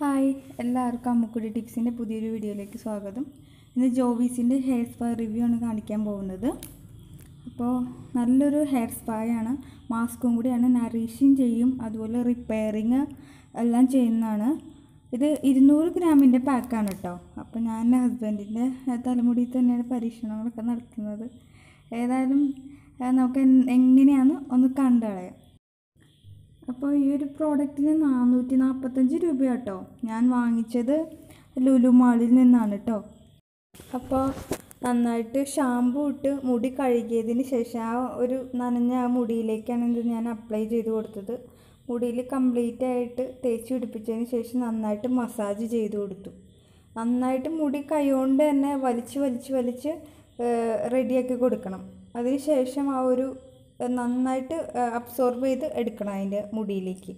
hi എല്ലാവർക്കും അമ്മുക്കുടി ടിപ്സിൻ്റെ പുതിയൊരു വീഡിയോയിലേക്ക് സ്വാഗതം ഇന്ന് ജോവീസിൻ്റെ ഹെയർ സ്പാ റിവ്യൂ ആണ് കാണിക്കാൻ പോകുന്നത് അപ്പോൾ നല്ലൊരു ഹെയർ സ്പായാണ് മാസ്കും കൂടിയാണ് നറീഷിങ് ചെയ്യും അതുപോലെ റിപ്പയറിങ് എല്ലാം ചെയ്യുന്നതാണ് ഇത് ഇരുന്നൂറ് ഗ്രാമിൻ്റെ പാക്കാണ് കേട്ടോ അപ്പോൾ ഞാൻ എൻ്റെ ഹസ്ബൻഡിൻ്റെ തലമുടിയിൽ തന്നെയാണ് പരീക്ഷണങ്ങളൊക്കെ നടത്തുന്നത് ഏതായാലും ആ, നമുക്ക് എൻ- എങ്ങനെയാണെന്ന് ഒന്ന് കണ്ടു കളയാം അപ്പോൾ ഈ ഒരു പ്രോഡക്റ്റിന് നാനൂറ്റി നാൽപ്പത്തഞ്ച് രൂപ കേട്ടോ ഞാൻ വാങ്ങിച്ചത് ലുലു മാളിൽ നിന്നാണ് കേട്ടോ അപ്പോൾ നന്നായിട്ട് ഷാമ്പു ഇട്ട് മുടി കഴുകിയതിന് ശേഷം ആ ഒരു നനഞ്ഞ ആ മുടിയിലേക്കാണ് ഇത് ഞാൻ അപ്ലൈ ചെയ്ത് കൊടുത്തത് മുടിയിൽ കംപ്ലീറ്റ് ആയിട്ട് തേച്ച് പിടിപ്പിച്ചതിന് ശേഷം നന്നായിട്ട് മസാജ് ചെയ്ത് കൊടുത്തു നന്നായിട്ട് മുടി കൈകൊണ്ട് തന്നെ വലിച്ച് വലിച്ച് വലിച്ച് റെഡിയാക്കി കൊടുക്കണം അതിന് ശേഷം ആ ഒരു ഏഹ്, നന്നായിട്ട് അബ്സോർബ് ചെയ്ത് എടുക്കണം അതിൻ്റെ മുടിയിലേക്ക്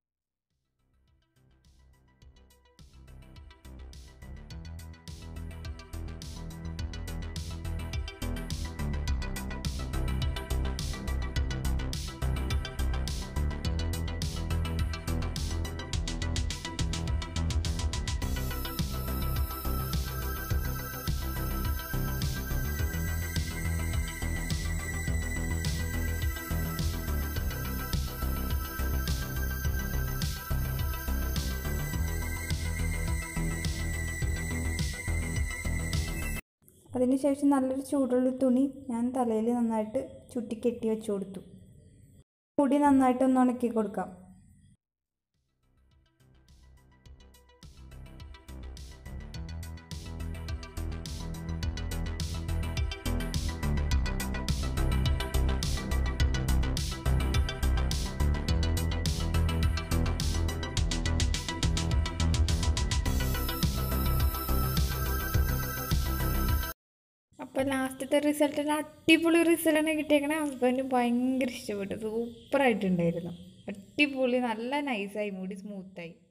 അതിനുശേഷം നല്ലൊരു ചൂടുള്ള തുണി ഞാൻ തലയിൽ നന്നായിട്ട് ചുറ്റി കെട്ടി വെച്ച് കൊടുത്തു മുടി നന്നായിട്ട് ഒന്ന് ഉണക്കി കൊടുക്കാം അപ്പോൾ ലാസ്റ്റത്തെ റിസൾട്ടിൽ അടിപൊളി റിസൾട്ടാണ് കിട്ടിയേക്കണേ ഹസ്ബൻഡ് ഭയങ്കര ഇഷ്ടപ്പെട്ടു സൂപ്പറായിട്ടുണ്ടായിരുന്നു അടിപൊളി നല്ല നൈസായി മുടി സ്മൂത്തായി